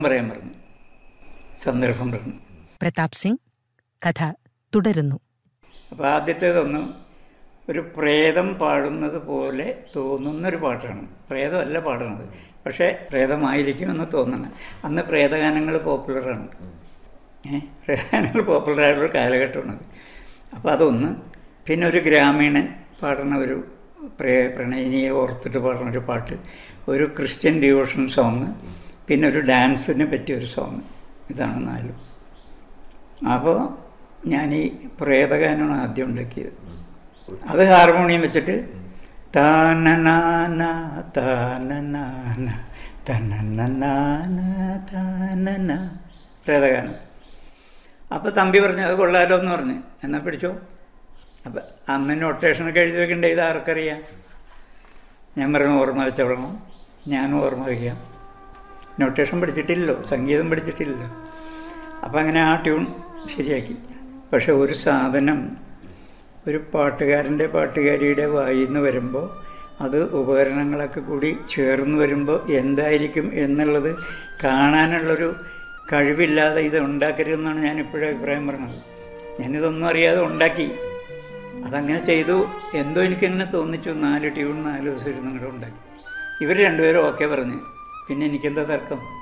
പറയാൻ പറഞ്ഞു സന്ദർഭം പറഞ്ഞു പ്രതാപ് സിംഗ് കഥ തുടരുന്നു അപ്പോൾ ആദ്യത്തേതൊന്ന് ഒരു പ്രേതം പാടുന്നത് പോലെ തോന്നുന്നൊരു പാട്ടാണ് പ്രേതമല്ല പാടുന്നത് പക്ഷേ പ്രേതമായിരിക്കുമെന്ന് തോന്നണം അന്ന് പ്രേതഗാനങ്ങൾ പോപ്പുലറാണ് ഏ പ്രേതഗാനങ്ങൾ പോപ്പുലറായൊരു കാലഘട്ടമാണത് അപ്പോൾ അതൊന്ന് പിന്നെ ഒരു ഗ്രാമീണൻ പാടുന്ന ഒരു പ്രേ പ്രണയിനിയെ ഓർത്തിട്ട് പാടുന്ന ഒരു പാട്ട് ഒരു ക്രിസ്ത്യൻ ഡിവോഷൻ സോങ് പിന്നെ ഒരു ഡാൻസിന് പറ്റിയ ഒരു സോങ് ഇതാണ് നാലും അപ്പോൾ ഞാൻ ഈ പ്രേതഗാനമാണ് ആദ്യം ഉണ്ടാക്കിയത് അത് ഹാർമോണിയം വെച്ചിട്ട് താനനാന താനനാന തനനനാന താനന പ്രേതഗാനം അപ്പോൾ തമ്പി പറഞ്ഞു അത് കൊള്ളാലോ എന്ന് പറഞ്ഞു എന്നാൽ പിടിച്ചോ അപ്പം അന്ന് നൊട്ടേഷനൊക്കെ എഴുതി വെക്കണ്ടേ ഇത് ആർക്കറിയാം ഞാൻ പറഞ്ഞു ഓർമ്മ വെച്ചോളണം ഞാനും ഓർമ്മ വയ്ക്കാം നൊട്ടേഷൻ പഠിച്ചിട്ടില്ലല്ലോ സംഗീതം പഠിച്ചിട്ടില്ലല്ലോ അപ്പം അങ്ങനെ ആ ട്യൂൺ ശരിയാക്കി പക്ഷെ ഒരു സാധനം ഒരു പാട്ടുകാരൻ്റെ പാട്ടുകാരിയുടെ വായിൽ നിന്ന് വരുമ്പോൾ അത് ഉപകരണങ്ങളൊക്കെ കൂടി ചേർന്ന് വരുമ്പോൾ എന്തായിരിക്കും എന്നുള്ളത് കാണാനുള്ളൊരു കഴിവില്ലാതെ ഇത് ഉണ്ടാക്കരുതെന്നാണ് ഞാൻ ഇപ്പോഴും അഭിപ്രായം പറഞ്ഞത് ഞാനിതൊന്നും അറിയാതെ ഉണ്ടാക്കി അതങ്ങനെ ചെയ്തു എന്തോ എനിക്കങ്ങനെ തോന്നിച്ചു നാല് ട്യൂൺ നാല് ദിവസം ഇരുന്ന് ഇങ്ങോട്ട് ഉണ്ടാക്കി ഇവർ രണ്ടുപേരും ഓക്കെ പറഞ്ഞ് പിന്നെ എനിക്കെന്താ തർക്കം